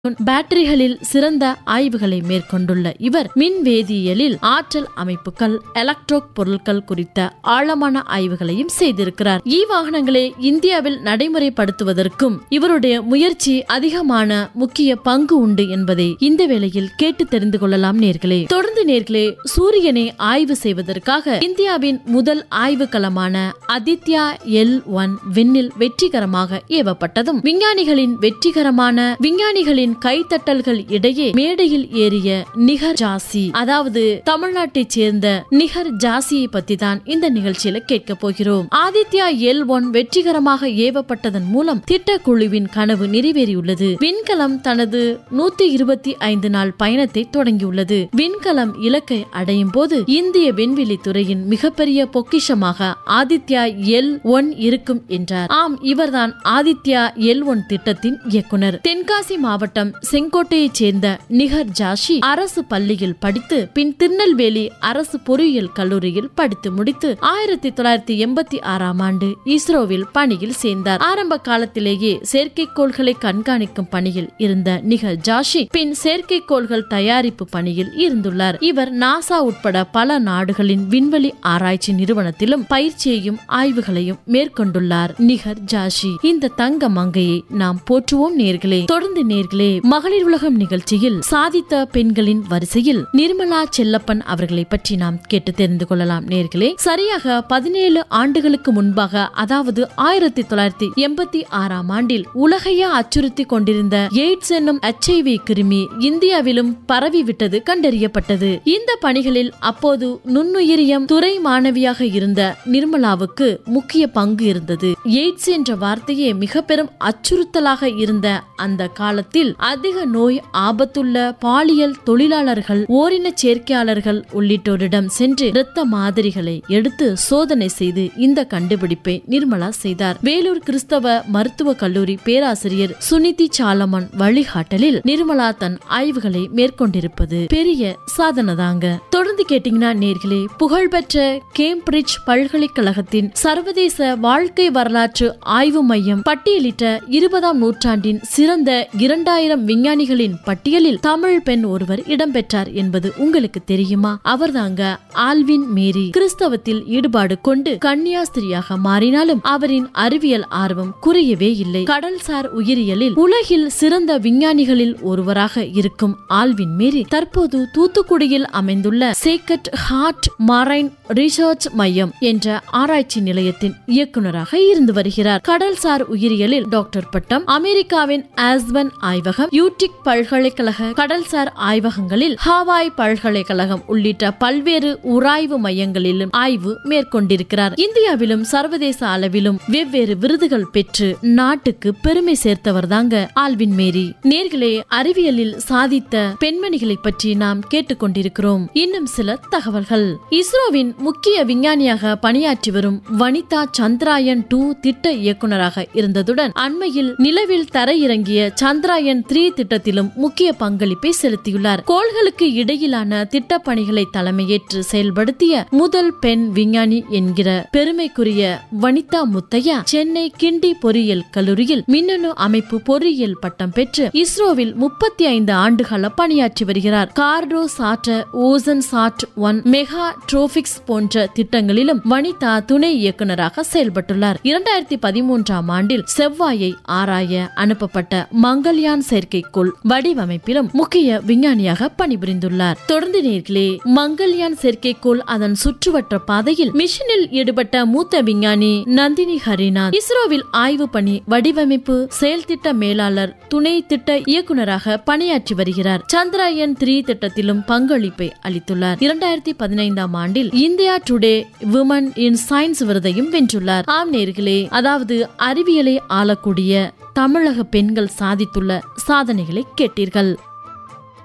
பேட்டரிகளில் சிறந்த ஆய்வுகளை மேற்கொண்டுள்ள இவர் மின் வேதியியலில் ஆற்றல் அமைப்புகள் எலக்ட்ரோக் பொருட்கள் குறித்த ஆழமான ஆய்வுகளையும் செய்திருக்கிறார் இ வாகனங்களை இந்தியாவில் நடைமுறைப்படுத்துவதற்கும் இவருடைய முயற்சி அதிகமான முக்கிய பங்கு உண்டு என்பதை இந்த வேளையில் கேட்டு தெரிந்து கொள்ளலாம் நேர்களே தொடர்ந்து நேர்களே சூரியனை ஆய்வு செய்வதற்காக இந்தியாவின் முதல் ஆய்வு களமான அதித்யா எல் ஒன் விண்ணில் வெற்றிகரமாக ஏவப்பட்டதும் விஞ்ஞானிகளின் வெற்றிகரமான விஞ்ஞானிகளின் கைத்தட்டல்கள் இடையே மேடையில் ஏறிய நிகர் ஜாசி அதாவது தமிழ்நாட்டைச் சேர்ந்த நிகர் ஜாசியை பத்தி தான் இந்த நிகழ்ச்சியில கேட்க போகிறோம் ஆதித்யா எல் ஒன் வெற்றிகரமாக ஏவப்பட்டதன் மூலம் திட்டக்குழுவின் கனவு நிறைவேறியுள்ளது விண்கலம் தனது நூத்தி இருபத்தி ஐந்து நாள் பயணத்தை தொடங்கியுள்ளது விண்கலம் இலக்கை அடையும் போது இந்திய விண்வெளி துறையின் மிகப்பெரிய பொக்கிஷமாக ஆதித்யா எல் ஒன் இருக்கும் என்றார் ஆம் இவர்தான் ஆதித்யா எல் ஒன் திட்டத்தின் இயக்குனர் தென்காசி மாவட்டம் செங்கோட்டையைச் சேர்ந்த நிகர் ஜாஷி அரசு பள்ளியில் படித்து பின் திருநெல்வேலி அரசு பொறியியல் கல்லூரியில் படித்து முடித்து ஆயிரத்தி தொள்ளாயிரத்தி எண்பத்தி ஆறாம் ஆண்டு இஸ்ரோவில் பணியில் சேர்ந்தார் ஆரம்ப காலத்திலேயே செயற்கைக்கோள்களை கண்காணிக்கும் பணியில் இருந்த நிகர் ஜாஷி பின் செயற்கைக்கோள்கள் தயாரிப்பு பணியில் இருந்துள்ளார் இவர் நாசா உட்பட பல நாடுகளின் விண்வெளி ஆராய்ச்சி நிறுவனத்திலும் பயிற்சியையும் ஆய்வுகளையும் மேற்கொண்டுள்ளார் நிகர் ஜாஷி இந்த தங்க மங்கையை நாம் போற்றுவோம் நேர்களே தொடர்ந்து நேர்களே மகளிர் உலகம் நிகழ்ச்சியில் சாதித்த பெண்களின் வரிசையில் நிர்மலா செல்லப்பன் அவர்களை பற்றி நாம் கேட்டு தெரிந்து கொள்ளலாம் நேர்களே சரியாக பதினேழு ஆண்டுகளுக்கு முன்பாக அதாவது ஆயிரத்தி தொள்ளாயிரத்தி எண்பத்தி ஆறாம் ஆண்டில் உலகையே அச்சுறுத்தி கொண்டிருந்த எய்ட்ஸ் என்னும் எச்ஐவி கிருமி இந்தியாவிலும் பரவிவிட்டது கண்டறியப்பட்டது இந்த பணிகளில் அப்போது நுண்ணுயிரியம் துறை மாணவியாக இருந்த நிர்மலாவுக்கு முக்கிய பங்கு இருந்தது எய்ட்ஸ் என்ற வார்த்தையே மிக பெரும் அச்சுறுத்தலாக இருந்த அந்த காலத்தில் அதிக நோய் ஆபத்துள்ள பாலியல் தொழிலாளர்கள் ஓரின சேர்க்கையாளர்கள் உள்ளிட்டோரிடம் சென்று இரத்த மாதிரிகளை எடுத்து சோதனை செய்து இந்த கண்டுபிடிப்பை நிர்மலா செய்தார் வேலூர் கிறிஸ்தவ மருத்துவ கல்லூரி பேராசிரியர் சுனிதி சாலமன் வழிகாட்டலில் நிர்மலா தன் ஆய்வுகளை மேற்கொண்டிருப்பது பெரிய சாதனை தாங்க தொடர்ந்து கேட்டீங்கன்னா நேர்களே புகழ்பெற்ற கேம்பிரிட்ஜ் பல்கலைக்கழகத்தின் சர்வதேச வாழ்க்கை வரலாற்று ஆய்வு மையம் பட்டியலிட்ட இருபதாம் நூற்றாண்டின் சிறந்த இரண்டாயிரம் விஞ்ஞானிகளின் பட்டியலில் தமிழ் பெண் ஒருவர் இடம்பெற்றார் என்பது உங்களுக்கு தெரியுமா அவர்தாங்க ஆல்வின் மேரி கிறிஸ்தவத்தில் ஈடுபாடு கொண்டு கன்னியாஸ்திரியாக மாறினாலும் அவரின் அறிவியல் ஆர்வம் குறையவே இல்லை கடல்சார் உயிரியலில் உலகில் சிறந்த விஞ்ஞானிகளில் ஒருவராக இருக்கும் ஆல்வின் மேரி தற்போது தூத்துக்குடியில் அமைந்துள்ள சேக்கட் ஹார்ட் மரைன் ரிசர்ச் மையம் என்ற ஆராய்ச்சி நிலையத்தின் இயக்குநராக இருந்து வருகிறார் கடல்சார் உயிரியலில் டாக்டர் பட்டம் அமெரிக்காவின் ஆஸ்வன் ஆய்வகம் யூடிக் பல்கலைக்கழக கடல்சார் ஆய்வகங்களில் ஹாவாய் பல்கலைக்கழகம் உள்ளிட்ட பல்வேறு உராய்வு மையங்களிலும் ஆய்வு மேற்கொண்டிருக்கிறார் இந்தியாவிலும் சர்வதேச அளவிலும் வெவ்வேறு விருதுகள் பெற்று நாட்டுக்கு பெருமை சேர்த்தவர் தாங்க ஆல்வின் மேரி நேர்களே அறிவியலில் சாதித்த பெண்மணிகளை பற்றி நாம் கேட்டுக்கொண்டிருக்கிறோம் இன்னும் சில தகவல்கள் இஸ்ரோவின் முக்கிய விஞ்ஞானியாக பணியாற்றி வரும் வனிதா சந்திராயன் டூ திட்ட இயக்குநராக இருந்ததுடன் அண்மையில் நிலவில் தரையிறங்கிய சந்திராயன் த்ரீ திட்டத்திலும் முக்கிய பங்களிப்பை செலுத்தியுள்ளார் கோள்களுக்கு இடையிலான திட்ட பணிகளை தலைமையேற்று செயல்படுத்திய முதல் பெண் விஞ்ஞானி என்கிற பெருமைக்குரிய வனிதா முத்தையா சென்னை கிண்டி பொறியியல் கல்லூரியில் மின்னணு அமைப்பு பொறியியல் பட்டம் பெற்று இஸ்ரோவில் முப்பத்தி ஐந்து ஆண்டுகால பணியாற்றி வருகிறார் Cartosat Oceansat one Megha Tropiques போன்ற திட்டங்களிலும் வனிதா துணை இயக்குநராக செயல்பட்டுள்ளார் இரண்டாயிரத்தி பதிமூன்றாம் ஆண்டில் செவ்வாயை ஆராய அனுப்பப்பட்ட மங்கள்யான் செயற்கைக்கோள் வடிவமைப்பிலும் முக்கிய விஞ்ஞானியாக பணிபுரிந்துள்ளார் தொடர்ந்து நேர்களே மங்கள்யான் செயற்கைக்கோள் அதன் சுற்றுவட்ட பாதையில் மிஷனில் ஈடுபட்ட மூத்த விஞ்ஞானி நந்தினி ஹரிநாத் இஸ்ரோவில் ஆய்வு பணி வடிவமைப்பு செயல் திட்ட மேலாளர் துணை திட்ட இயக்குநராக பணியாற்றி வருகிறார் சந்திராயன் த்ரீ திட்டத்திலும் பங்களிப்பை அளித்துள்ளார் இரண்டாயிரத்தி பதினைந்தாம் ஆண்டில் India today women in science விருதையும் வென்றுள்ளார் ஆம் நேர்களே அதாவது அறிவியலை ஆளக்கூடிய தமிழக பெண்கள் சாதித்துள்ள சாதனைகளை கேட்டீர்கள்